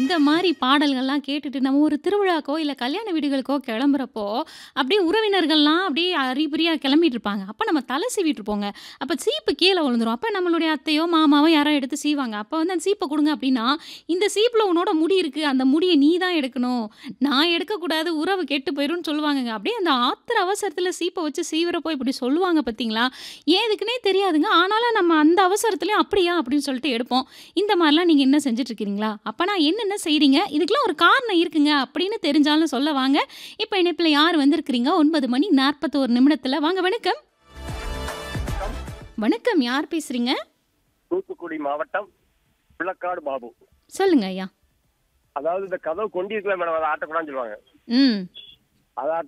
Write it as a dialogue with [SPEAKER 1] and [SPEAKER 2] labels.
[SPEAKER 1] இந்த மாரி பாடல்கள்லாம் கேட்டுட்டு நம்ம ஒரு திருவிழாக்கோ, இல்ல கல்யாண வீடுகளுக்கோ கிளம்புறப்போ, அப்படியே உறவினர்கள்லாம் அப்படியே அறிபறியா கிளம்பிட்டு இருப்பாங்க. அப்ப நம்ம தலை சீவிட்டு இருப்போங்க. அப்ப சீப்பு கீழ விழுந்துரும். அப்ப நம்மளுடைய அத்தையோ, மாமாவோ யாரோ எடுத்து சீவாங்க. அப்ப வந்து அந்த சீப்ப குடுங்க அப்படின்னா, இந்த சீப்புல உன்னோட முடி இருக்கு. அந்த முடிய நீ தான் எடுக்கணும். நான் எடுக்கக்கூடாது. உறவு கெட்டு போயிரும்னு சொல்லுவாங்கங்க. அப்படியே அந்த ஆத்திர அவசரத்துல சீப்ப வச்சு சீவுறப்போ இப்படி சொல்லுவாங்க பார்த்தீங்களா? ஏன் எதுக்குன்னே தெரியாதுங்க. ஆனாலும் நம்ம அந்த அவசரத்துலயும் அப்படியா அப்படின்னு சொல்லிட்டு எடுப்போம். இந்த மாரிலாம் நீங்க இன்னும் செஞ்சுட்டு இருக்கிறீங்களா? அப்பனா என்னென்ன செய்றீங்க? இதுக்கெல்லாம் ஒரு காரணம் இருக்குங்க அப்படின்னு தெரிஞ்சாலும் சொல்ல வாங்க. இப்ப இணைப்புல யார் வந்திருக்கிறீங்க? 9 மணி 41 நிமிடத்துல. வாங்க வணக்கம். வணக்கம். யார் பேசுறீங்க?
[SPEAKER 2] தூத்துக்குடி மாவட்டம் பிள்ளக்காடு பாபு
[SPEAKER 1] சொல்லுங்க ஐயா.
[SPEAKER 2] அதாவது இந்த கதவு கொண்டி இருக்கல மேடம் அதை ஆட்டக்கூடாதுன்னு சொல்லுவாங்க
[SPEAKER 1] ம்.
[SPEAKER 2] அதை